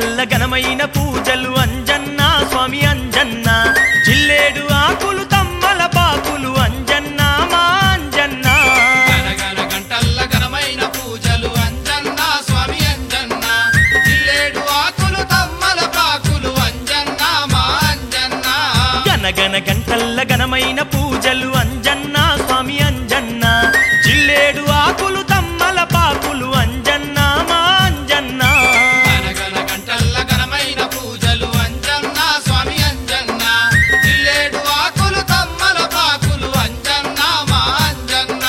గంటల్ల ఘనమైన పూజలు అంజన్న స్వామి అంజన్న జిల్లేడు ఆకులు తమ్మల పాకులు అంజన్న మా అంజన్న గనగన గంటల్ల ఘనమైన పూజలు అంజన్న స్వామి అంజన్న జిల్లేడు ఆకులు తమ్మల పాకులు అంజన్న మా అంజన్న గనగన గంటల్ల ఘనమైన పూజలు అంజన్న స్వామి అంజన్న జిల్లేడు ఆకులు తమ్మల పాకులు అంజన్న మా అంజన్న గనగన గంటల్ల ఘనమైన పూజలు అంజన్న స్వామి అంజన్న జిల్లేడు ఆకులు తమ్మల పాకులు అంజన్న మా అంజన్న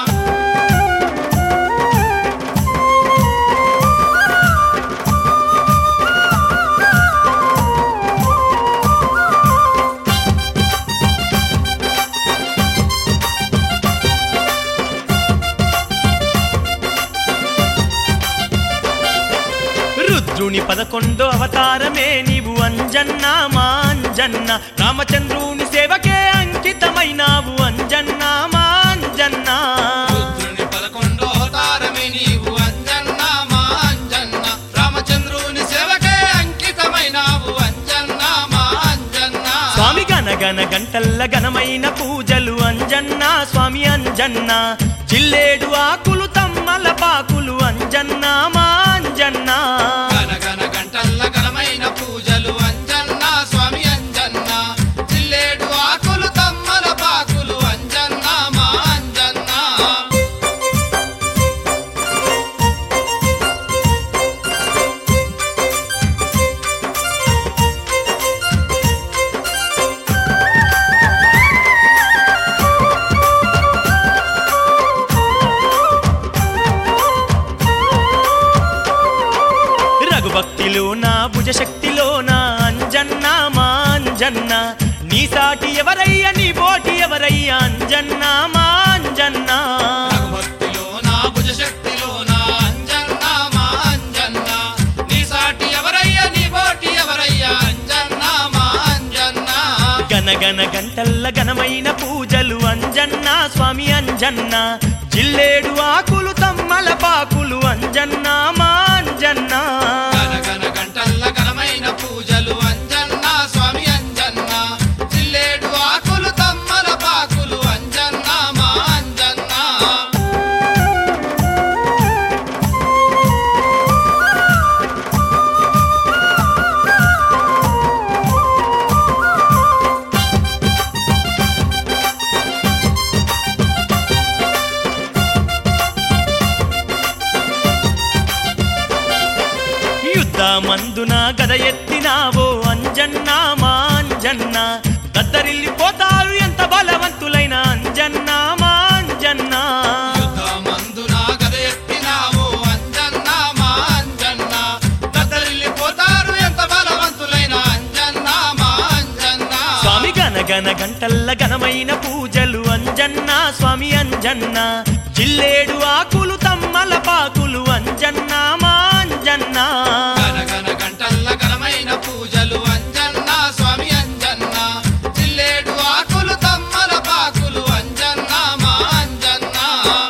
రుద్రుని పదకొండో అవతారమే నీవు అంజన్న మా అంజన్న రామచంద్రుని సేవకే అంకితమైనావు అంజన్న మా అంజన్న రుద్రుని పదకొండో అవతారమే నీవు అంజన్న మా అంజన్న రామచంద్రుని సేవకే అంకితమైనావు అంజన్న మా అంజన్న స్వామి గనగన గంటల్ల ఘనమైన పూజలు అంజన్న స్వామి అంజన్న జిల్లేడు ఆకులు తమ్మల పాకులు అంజన్న మా అంజన్న గనగన గంటల్ల ఘనమైన పూజలు అంజన్న స్వామి అంజన్న జిల్లేడు ఆకులు తమ్మల పాకులు అంజన్న మా అంజన్న రఘుభక్తిలో నా భుజశక్తిలో నా అంజన్న మా అంజన్న నీ సాటి ఎవరయ్య నీ పోటి ఎవరయ్య అంజన్న మా అంజన్న భక్తిలో నా భుజశక్తిలో నా అంజన్న మా అంజన్న నీ సాటి ఎవరయ్యా నీ బోటి ఎవరయ్యా అంజన్న మా అంజన్న గనగన గంటల్ల ఘనమైన పూజలు అంజన్న స్వామి అంజన్న జిల్లేడు ఆకులు తమ్మల పాకులు అంజన్న మా అంజన్న గనగన గంటల్ల ఘనమైన పూజలు అంజన్న స్వామి అంజన్న జిల్లేడు ఆకులు తమ్మల పాకులు అంజన్న మా అంజన్న యుద్ధమందున గద ఎత్తినావో అంజన్న మా అంజన్న గద్దరిల్లిపోతారు ఎంత బలవంతులైన అంజన్న మా అంజన్న యుద్ధమందున గద ఎత్తినావు అంజన్న మా అంజన్న గద్దరిల్లిపోతారు ఎంత బలవంతులైన అంజన్న మా అంజన్న స్వామి గనగన గంటల్ల ఘనమైన పూజలు అంజన్న స్వామి అంజన్న జిల్లేడు ఆకులు తమ్మల పాకులు అంజన్న మా అంజన్న గనగన గంటల్ల ఘనమైన పూజలు అంజన్న స్వామి అంజన్న జిల్లేడు ఆకులు తమ్మల పాకులు అంజన్న మా అంజన్న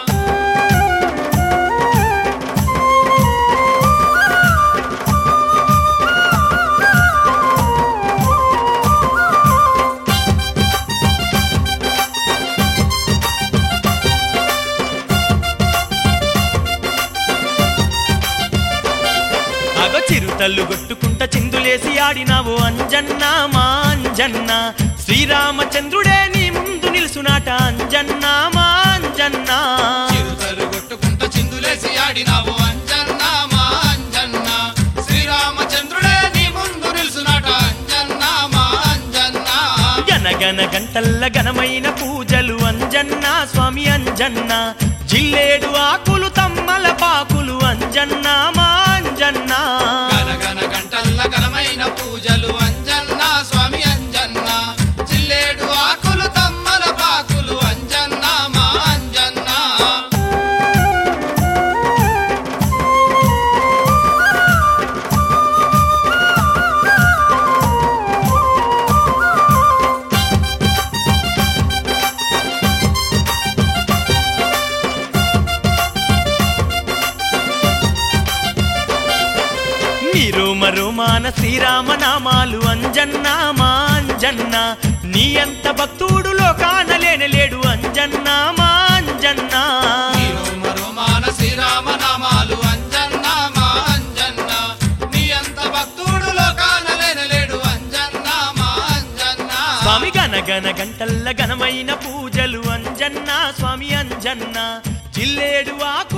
అగో చిరుతల్లు కొట్టుకుంట చిందులేసి ఆడినావు అంజన్న మా అంజన్న శ్రీరామచంద్రుడే నీ ముందు నిలుసునాట అంజన్న మా అంజన్న చిరుతలు కొట్టుకుంట చిందులేసి ఆడినావు అంజన్న మా అంజన్న శ్రీరామచంద్రుడే నీ ముందు నిలుసునాట అంజన్న మా అంజన్న గనగన గంటల్ల ఘనమైన పూజలు అంజన్న స్వామి అంజన్న జిల్లేడు ఆకులు తమ్మల పాకులు అంజన్న మా అంజన్న గనగన గంటల్ల ఘనమైన పూజలు అంజన్న స్వామి అంజన్న జిల్లేడు ఆకులు తమ్మల పాకులు అంజన్న మా అంజన్న రోమ రోమాన శ్రీరామ నామాలు అంజన్న మా అంజన్న నీ అంత భక్తుడు లోకాన లేనలేడు అంజన్న మా అంజన్న ఈ రోమ రోమాన శ్రీరామ నామాలు అంజన్న మా అంజన్న నీ అంత భక్తుడు లోకాన లేనలేడు అంజన్న మా అంజన్న స్వామి గన గన గంటల్ల ఘనమైన పూజలు అంజన్న స్వామి అంజన్న జిల్లేడు ఆకు